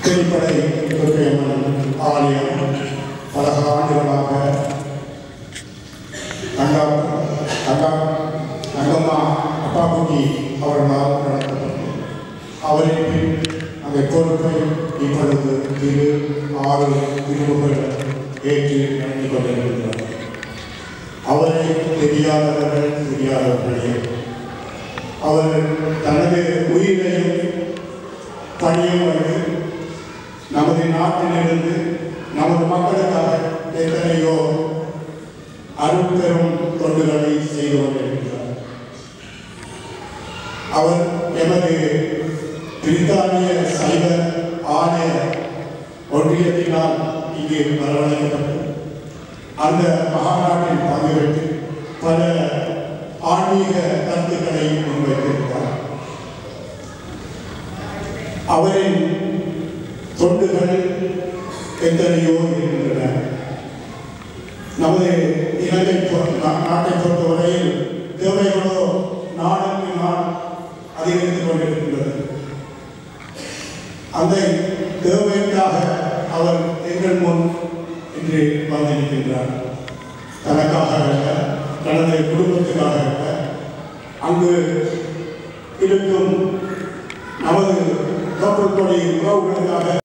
திருப்படை துர்க்கையம்மன் ஆலயம் பல ஆண்டுகளாக தங்கா தங்கா தங்கம்மா அப்பாக்குட்டி அவர்களால் நடத்தப்பட்டது அவரின் பின் அந்த பொறுப்பை இப்பொழுது திரு ஆறு திருவுகள் ஏற்று நடந்து கொண்டிருக்கிறார் அவரை தெரியாதவர்கள் தெரியாதவர்களே அவர் தனது உயிரையும் பணியும் வந்து நமது நாட்டிலிருந்து நமது மக்களுக்காக எத்தனையோ அருட்பெரும் தொண்டுகளை செய்து கொண்டிருக்கிறார் அவர் எமது பிரித்தானிய சைவ ஆலய ஒன்றியத்தினால் இங்கு வரவழைக்கப்பட்டு அந்த மகாநாட்டில் பங்கு பெற்று பல ஆன்மீக கருத்துக்களை முன்வைத்திருக்கிறார் அவரின் தொண்டுகள் எத்தனையோ இருக்கின்றன நமது இலங்கை பொ- நா- நாட்டை பொறுத்தவரையில் தேவைகளோ நாளுக்கு நாள் அதிகரித்துக் கொண்டிருக்கின்றது அந்த தேவைக்காக அவர் எங்கள் முன் இன்று வந்திருக்கின்றார் தனக்காக அல்ல தனது குடும்பத்துக்காக அல்ல அங்கு இருக்கும் நமது தோற்றல் கொடி உறவுகளுக்காக